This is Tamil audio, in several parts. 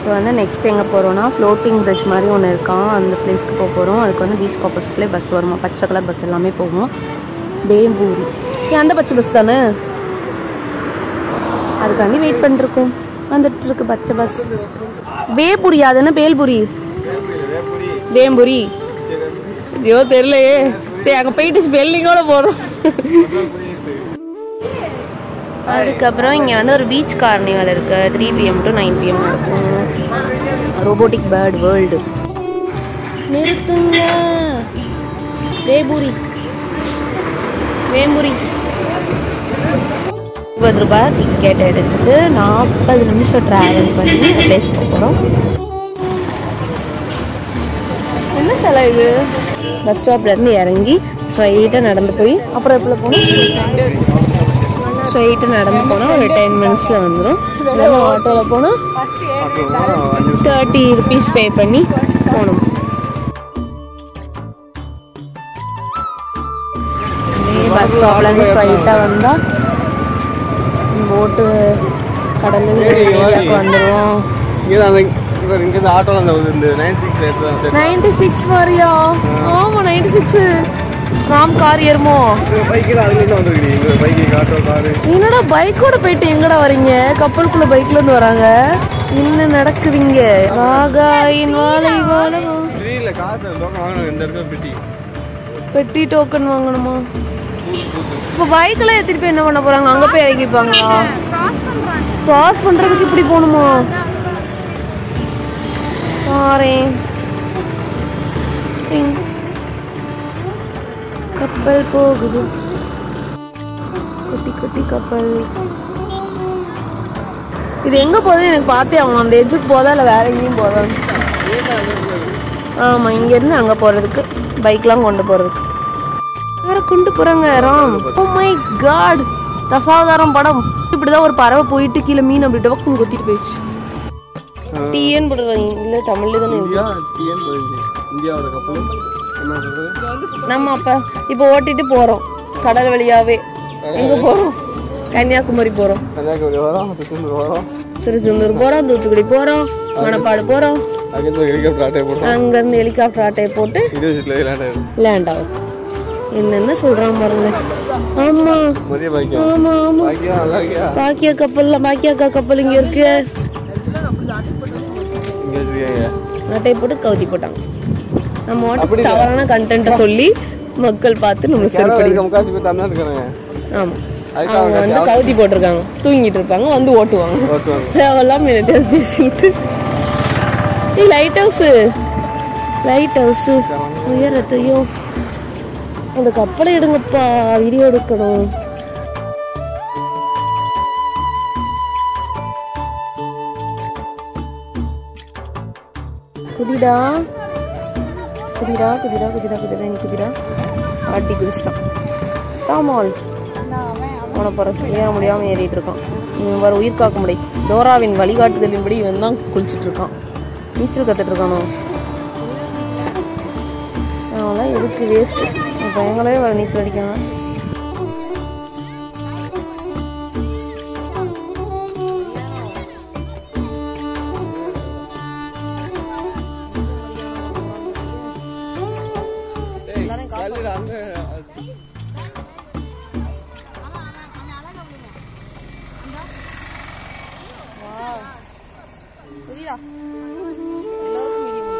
இப்போ வந்து நெக்ஸ்ட் எங்கே போகிறோம்னா ஃப்ளோட்டிங் பிரிட்ஜ் மாதிரி ஒன்று இருக்கான் அந்த பிளேஸ்க்கு போக போகிறோம் அதுக்கு வந்து பீச் ஆப்போசிட்லேயே பஸ் வருமா பச்சை கலர் பஸ் எல்லாமே போகும் பேம்பூரி ஏன் அந்த பச்சை பஸ் தானே அதுக்காண்டி வெயிட் பண்ணிருக்கோம் வந்துட்டு இருக்கு பச்சை பஸ் பேபுரி அது என்ன பேல்புரி வேம்புரி ஐயோ தெரியலையே சரி அங்கே போயிட்டு ஸ்பெல்லிங்கோட போகிறோம் அதுக்கப்புறம் இங்கே வந்து ஒரு பீச் கார்னிவல் இருக்கு three PM to nine PM நடக்கும் ரோபோட்டிக் பேர்ட் வேர்ல்டு நிறுத்துங்க வேபுரி வேம்புரி இருபது ரூபாய் டிக்கெட் எடுத்து நாற்பது நிமிஷம் ட்ராவல் பண்ணி பிளேஸ் போகிறோம் என்ன சிலை இது பஸ் ஸ்டாப்லேருந்து இறங்கி ஸ்ட்ரைட்டாக நடந்து போய் அப்புறம் எப்போ போகணும் ஸ்ட்ரைட்டாக நடந்து போனால் ஒரு டென் மினிட்ஸில் வந்துடும் இல்லைன்னா ஆட்டோவில் போனால் தேர்ட்டி ருபீஸ் பே பண்ணி போகணும் பஸ் ஸ்டாப்லேருந்து ஸ்ட்ரைட்டாக வந்தால் போட்டு கடலு ஏரியாவுக்கு வந்துடுவோம் இங்கே தான் இவர் இங்கே தான் ஆட்டோவில் அந்த இந்த நைன் சிக்ஸ் எடுத்து நைன்டி சிக்ஸ் வரியா ஆமாம் நைன்டி சிக்ஸ் ராம் கார் ஏறுமோ பைக்கில் அதுலேருந்து வந்துருக்கீங்க இங்கே பைக்கு ஆட்டோ காரு என்னடா பைக்கோட போயிட்டு எங்கடா வரீங்க கப்பலுக்குள்ள பைக்ல இருந்து வராங்க என்ன நடக்குதுங்க வாகாயின் வாழை வாழை இல்லை காசு லோக்கம் வாங்கணும் இந்த இடத்துல பெட்டி பெட்டி டோக்கன் வாங்கணுமா இப்போ பைக்கில் எடுத்துட்டு போய் என்ன பண்ண போறாங்க அங்க போய் இறங்கிப்பாங்களா கிராஸ் பண்றதுக்கு இப்படி போகணுமா பாரேன் டிங். கப்பல் போகுது குட்டி குட்டி கப்பல் இது எங்க போகுதுன்னு எனக்கு பார்த்தே ஆகணும் அந்த எட்ஜுக்கு போதா இல்லை வேற எங்கேயும் போதா ஆமா இங்க இருந்து அங்க போறதுக்கு பைக்லாம் கொண்டு போறதுக்கு வேற கொண்டு போறாங்க Ram oh my god Dasavatharam படம் இப்படிதான் ஒரு பறவை போயிட்டு கீழே மீன் அப்படி டபக்கும் கொத்திட்டு போயிடுச்சு டிஎன் போடுறாங்க இல்ல தமிழ்ல தானே இருக்கு இந்தியா டிஎன் போயிருக்கு இந்தியாவோட கப்பல் என்ன சொல்றது நம்ம அப்ப இப்போ ஓட்டிட்டு போறோம் கடல் வழியாவே எங்க போறோம் கன்னியாகுமரி போறோம் கன்னியாகுமரி வரோம் திருச்செந்தூர் வரோம் திருச்செந்தூர் போறோம் தூத்துக்குடி போறோம் மணப்பாடு போறோம் அங்கேருந்து ஹெலிகாப்டர் ஆட்டை போடுறோம் அங்க இருந்து ஹெலிகாப்டர் ஆட்டையை போட்டு யூனிவர்சிட்டியில் விளையாண்டு லேண்ட் ஆகும் என்னென்ன சொல்றான் பாருங்க ஆமா மதிய பாக்கியம் ஆமா ஆமா பாக்கியம் நல்லா இருக்கியா பாக்கியா கப்பல்ல பாக்கியாக்கா கப்பல் இங்க இருக்கு இங்கே வச்சிருக்கீங்க ஆட்டையை போட்டு கவுத்தி போட்டாங்க நம்ம வாட்டு தவறான கண்டென்ட்டை சொல்லி மக்கள் பார்த்து நம்ம கேரளா செருப்படி இருக்க முக்காசி பேர் தமிழ்நாடு இருக்காங்க ஆமா அதுக்கு அவங்க வந்து கவுத்தி போட்டிருக்காங்க தூங்கிட்டு இருப்பாங்க வந்து ஓட்டுவாங்க ஓட்டுவாங்க தேவையில்லாம என்னத்தையாவது பேசிக்கிட்டு ஏய் லைட் ஹவுஸ் லைட் ஹவுஸ் உயரத்தையும் அந்த கப்பலை எடுங்கப்பா வீடியோ எடுக்கணும் குதிடா குதிடா குதிடா குதிடா குதிடா நீ குதிடா ஆட்டி குதிச்சிட்டான் தாமால் அவனை போற ஏற முடியாம ஏறிட்டு இருக்கான் இவன் வர உயிர் காக்க முடியும் டோராவின் வழிகாட்டுதலின்படி இவன் தான் குளிச்சுட்டு இருக்கான் நீச்சல் கத்துட்டு இருக்கானோ அவன்லாம் எதுக்கு வேஸ்ட் பையங்களே வர நீச்சல் அடிக்காங்க புரியுதா எல்லாருக்கும் மீடியம்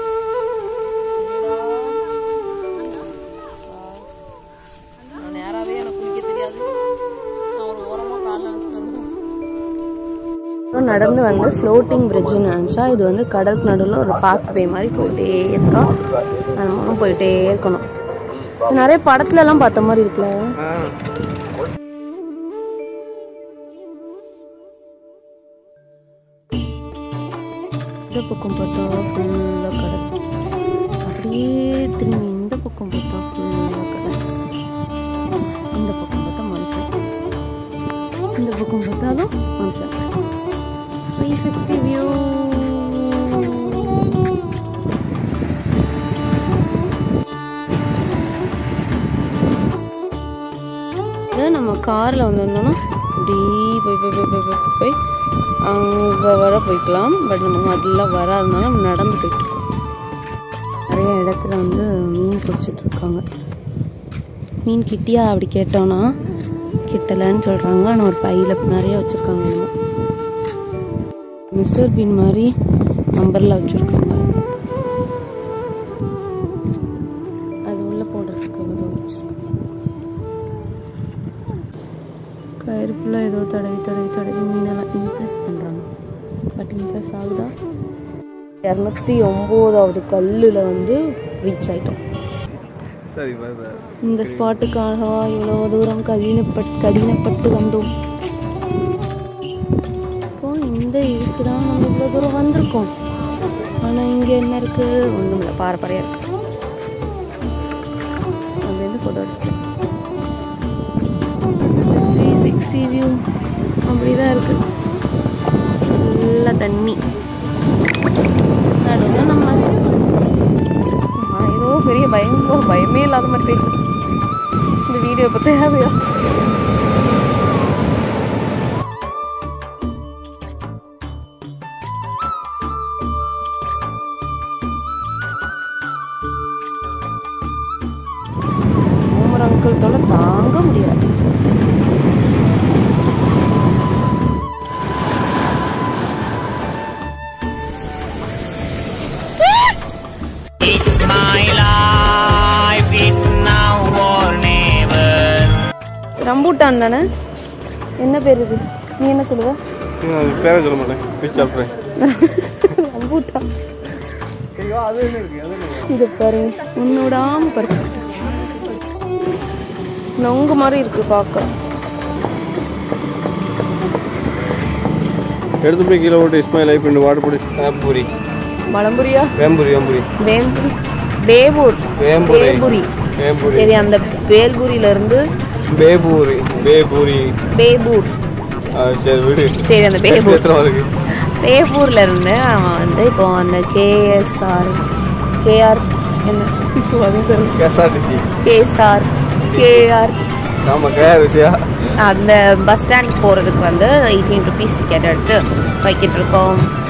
நான் நேராகவே எனக்கு குளிக்க தெரியாது நான் ஒரு ஓரமாக கால் நினச்சிட்டு வந்துடுவேன் நடந்து வந்து ஃப்ளோட்டிங் பிரிட்ஜுன்னு நினச்சா இது வந்து கடலுக்கு நடுவில் ஒரு பாத்வே மாதிரி போயிட்டே இருக்கா நம்ம போயிட்டே இருக்கணும் இது நிறைய படத்துல எல்லாம் பார்த்த மாதிரி இருக்குல்ல இந்த பக்கம் பார்த்தா ஃபுல்லாக கடல் அப்படியே திரும்பி இந்த பக்கம் பார்த்தா ஃபுல்லாக கடல் இந்த பக்கம் பார்த்தா மனுஷன் இந்த பக்கம் பார்த்தாலும் மனுஷன் த்ரீ சிக்ஸ்டி வியூ நம்ம காரில் வந்திருந்தோம்னா இப்படி போய் போய் போய் போய் போய் போய் அங்கே வர போய்க்கலாம் பட் நமக்கு அதெல்லாம் வராதனால நம்ம நடந்து போயிட்டு இருக்கோம் நிறைய இடத்துல வந்து மீன் பிடிச்சிட்டு இருக்காங்க மீன் கிட்டியா அப்படி கேட்டோன்னா கிட்டலைன்னு சொல்கிறாங்க ஆனால் ஒரு பையில் நிறைய வச்சுருக்காங்க இன்னும் மிஸ்டர் பீன் மாதிரி நம்பரில் வச்சுருக்காங்க அது உள்ளே போடுறதுக்கு ஏதோ வச்சுருக்காங்க கயிறு ஃபுல்லாக ஏதோ தடவி தடவி தடவி மீனெல்லாம் இம்ப்ரெஸ் பண்ணுறாங்க பட் இம்ப்ரெஸ் ஆகுதா இரநூத்தி ஒம்போதாவது கல்லில் வந்து ரீச் ஆயிட்டோம் சரி வருது இந்த ஸ்பாட்டுக்காகவா இவ்வளோ தூரம் கடினப்பட் கடினப்பட்டு வந்தோம் இப்போ இந்த இதுக்கு தான் நம்ம இவ்வளோ தூரம் வந்திருக்கோம் ஆனால் இங்கே என்ன இருக்குது ஒன்றும் இல்லை பாரம்பரியம் இருக்கு அதுலேருந்து ஃபோட்டோ எடுத்துக்கலாம் த்ரீ சிக்ஸ்டி வியூ அப்படி தான் இருக்குது நல்லா தண்ணி நடுவில் நம்ம நான் ஏதோ பெரிய பயங்கோ பயமே இல்லாத மாதிரி போயிட்டு இந்த வீடியோ இப்போ தேவையா பூமர் அங்கிள் தொலை தாங்க முடியாது It's my life, it's now or never. Rambutan தானே என்ன பேர் இது நீ என்ன சொல்லுவ பேரை சொல்ல மாட்டேன் பிச் சாப்பிட்றேன் ரம்பூட்டான் ஐயோ அது என்ன இருக்கு அது என்ன இது பாருங்க உன்னோடாம பறிச்சுக்கிட்டு நொங்கு மாதிரி இருக்கு பார்க்க எடுத்து போய் கீழே போட்டு இஸ்மாயில் லைஃப் ரெண்டு வாட்டர் போட்டு வேம்பூரி மலம்புரியா வேம்பூரி வேம்பூரி வேம்புரி பேபூர் வேம்புரி பேபுரி வேம்பூரி சரி அந்த வேல்புரியில இருந்து பேபூரி பேபூரி பேபூர் ஆ, சரி விடு சரி அந்த பேபூர் எத்தனை இருக்கு பேபூர்ல இருந்து அவன் வந்து இப்போ அந்த கேஎஸ்ஆர் கேஆர் என்ன அது தெரியல கேஎஸ்ஆர்டிசி கேஎஸ்ஆர் கேஆர் ஆமாம் கேஆர் விஷயா அந்த பஸ் ஸ்டாண்ட் போகிறதுக்கு வந்து எயிட்டீன் ருபீஸ் டிக்கெட் எடுத்து வைக்கிட்டு இருக்கோம்